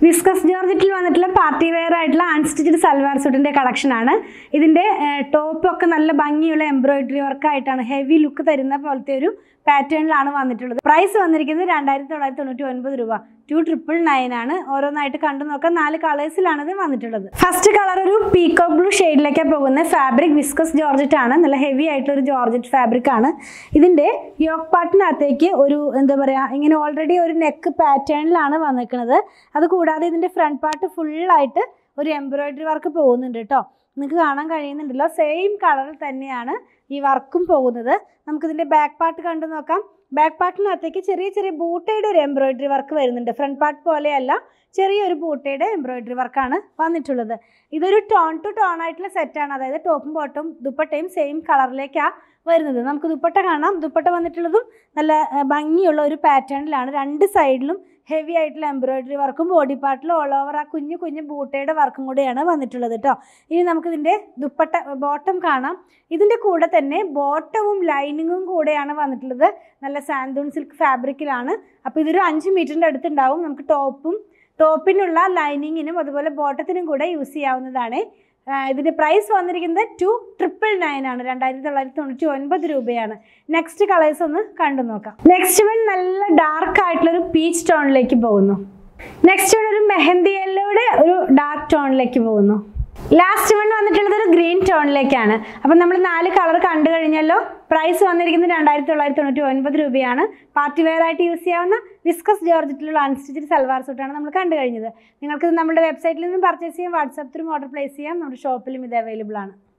viscous ജോർജറ്റിൽ വന്നിട്ടുള്ള party wear ആയിട്ടുള്ള അൺസ്റ്റിച്ച്ഡ് സൽവാർ സൂട്ടിന്റെ കളക്ഷൻ ആണ് ഇതിന്റെ ടോപ്പ് ഒക്കെ നല്ല ഭംഗിയുള്ള എംബ്രോയിഡറി വർക്ക് ആയിട്ടാണ് ഹെവി ലുക്ക് തരുന്ന പോലത്തെ ഒരു പാറ്റേണിലാണ് വന്നിട്ടുള്ളത് പ്രൈസ് വന്നിരിക്കുന്നത് രണ്ടായിരത്തി തൊള്ളായിരത്തി തൊണ്ണൂറ്റി ഒൻപത് രൂപ ടു ട്രിപ്പിൾ നയൻ ആണ് ഓരോന്നായിട്ട് കണ്ടു നോക്കാം നാല് കളേഴ്സിലാണ് ഇത് വന്നിട്ടുള്ളത് ഫസ്റ്റ് കളർ ഒരു പീക്കോ ബ്ലൂ ഷെയ്ഡിലേക്കാണ് പോകുന്നത് ഫാബ്രിക് വിസ്കസ് ജോർജറ്റ് ആണ് നല്ല ഹെവി ആയിട്ടുള്ള ഒരു ജോർജറ്റ് ഫാബ്രിക് ആണ് ഇതിന്റെ യോക്ക് പാർട്ടിനകത്തേക്ക് ഒരു എന്താ പറയാ ഇങ്ങനെ ഓൾറെഡി ഒരു നെക്ക് പാറ്റേണിലാണ് വന്നിരിക്കുന്നത് അത് കൂടാതെ ഇതിന്റെ ഫ്രണ്ട് പാർട്ട് ഫുള്ളായിട്ട് ഒരു എംബ്രോയിഡറി വർക്ക് പോകുന്നുണ്ട് കേട്ടോ നിങ്ങൾക്ക് കാണാൻ കഴിയുന്നുണ്ടല്ലോ സെയിം കളറിൽ തന്നെയാണ് ഈ വർക്കും പോകുന്നത് നമുക്കിതിൻ്റെ ബാക്ക് പാർട്ട് കണ്ടു നോക്കാം ബാക്ക് പാർട്ടിനകത്തേക്ക് ചെറിയ ചെറിയ ബൂട്ടയുടെ ഒരു എംബ്രോയിഡറി വർക്ക് വരുന്നുണ്ട് ഫ്രണ്ട് പാർട്ട് പോലെയല്ല ചെറിയൊരു ബൂട്ടയുടെ എംബ്രോയിഡറി വർക്കാണ് വന്നിട്ടുള്ളത് ഇതൊരു ടോൺ ടു ടോൺ ആയിട്ടുള്ള സെറ്റാണ് അതായത് ടോപ്പും ബോട്ടും ദുപ്പട്ടയും സെയിം കളറിലേക്കാണ് വരുന്നത് നമുക്ക് ദുപ്പട്ട കാണാം ദുപ്പട്ട വന്നിട്ടുള്ളതും നല്ല ആ, ഭംഗിയുള്ള ഒരു പാറ്റേണിലാണ് രണ്ട് സൈഡിലും ഹെവി ആയിട്ടുള്ള എംബ്രോയിഡറി വർക്കും ബോഡി പാർട്ടിലും ഓൾ ഓവർ ആ കുഞ്ഞു കുഞ്ഞു ബൂട്ടയുടെ വർക്കും കൂടെയാണ് വന്നിട്ടുള്ളത് കേട്ടോ ഇനി നമുക്കിതിൻ്റെ ദുപ്പട്ട ബോട്ടം കാണാം ഇതിൻ്റെ കൂടെ തന്നെ ബോട്ടവും ലൈനിങ്ങും കൂടെയാണ് വന്നിട്ടുള്ളത് നല്ല സാൻഡൂൺ സിൽക്ക് ഫാബ്രിക്കിലാണ് അപ്പോൾ ഇതൊരു അഞ്ച് മീറ്ററിൻ്റെ അടുത്തുണ്ടാവും നമുക്ക് ടോപ്പും ടോപ്പിനുള്ള ലൈനിങ്ങിനും അതുപോലെ ബോട്ടത്തിനും കൂടെ യൂസ് ചെയ്യാവുന്നതാണ് ആ, ഇതിൻ്റെ പ്രൈസ് വന്നിരിക്കുന്നത് ടു ട്രിപ്പിൾ നയൻ ആണ് രണ്ടായിരത്തി തൊള്ളായിരത്തി തൊണ്ണൂറ്റി ഒൻപത് രൂപയാണ് നെക്സ്റ്റ് കളേഴ്സ് ഒന്ന് കണ്ടു നോക്കാം നെക്സ്റ്റ് വൺ നല്ല ഡാർക്ക് ആയിട്ടുള്ള ഒരു പീച്ച് ടോണിലേക്ക് പോകുന്നു നെക്സ്റ്റ് വൺ ഒരു മെഹന്തി യെല്ലോയുടെ ഒരു ഡാർക്ക് ടോണിലേക്ക് പോകുന്നു ലാസ്റ്റ് വൺ വന്നിട്ടുള്ളത് ഒരു ഗ്രീൻ ടോണിലേക്കാണ് അപ്പം നമ്മൾ നാല് കളർ കണ്ടു കഴിഞ്ഞല്ലോ പ്രൈസ് വന്നിരിക്കുന്നത് രണ്ടായിരത്തി തൊള്ളായിരത്തി തൊണ്ണൂറ്റി ഒൻപത് രൂപയാണ് പാർട്ടി വെയർ ആയിട്ട് യൂസ് ചെയ്യാവുന്ന വിസ്കസ് ജോർജറ്റിലുള്ള അൺസ്റ്റിച്ചഡ് സൽവാർ സൂട്ടാണ് നമ്മൾ കണ്ടു കഴിഞ്ഞത് നിങ്ങൾക്ക് ഇത് നമ്മുടെ വെബ്സൈറ്റിൽ നിന്നും പർച്ചേസ് ചെയ്യാം വാട്സാപ്പ് ത്രൂ ഓർഡർ പ്ലേസ് ചെയ്യാം നമ്മുടെ ഷോപ്പിലും ഇത് അവൈലബിൾ ആണ്